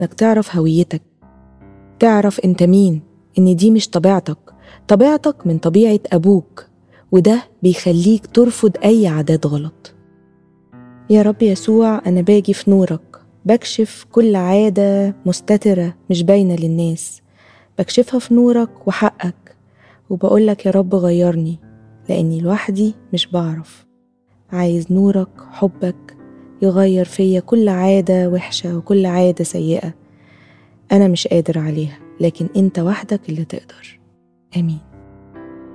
إنك تعرف هويتك تعرف أنت مين إن دي مش طبيعتك طبيعتك من طبيعة أبوك وده بيخليك ترفض أي عادات غلط يا رب يسوع أنا باجي في نورك بكشف كل عادة مستترة مش باينة للناس بكشفها في نورك وحقك وبقولك يا رب غيرني لأني لوحدي مش بعرف عايز نورك حبك يغير فيا كل عادة وحشة وكل عادة سيئة أنا مش قادر عليها لكن أنت وحدك اللي تقدر آمين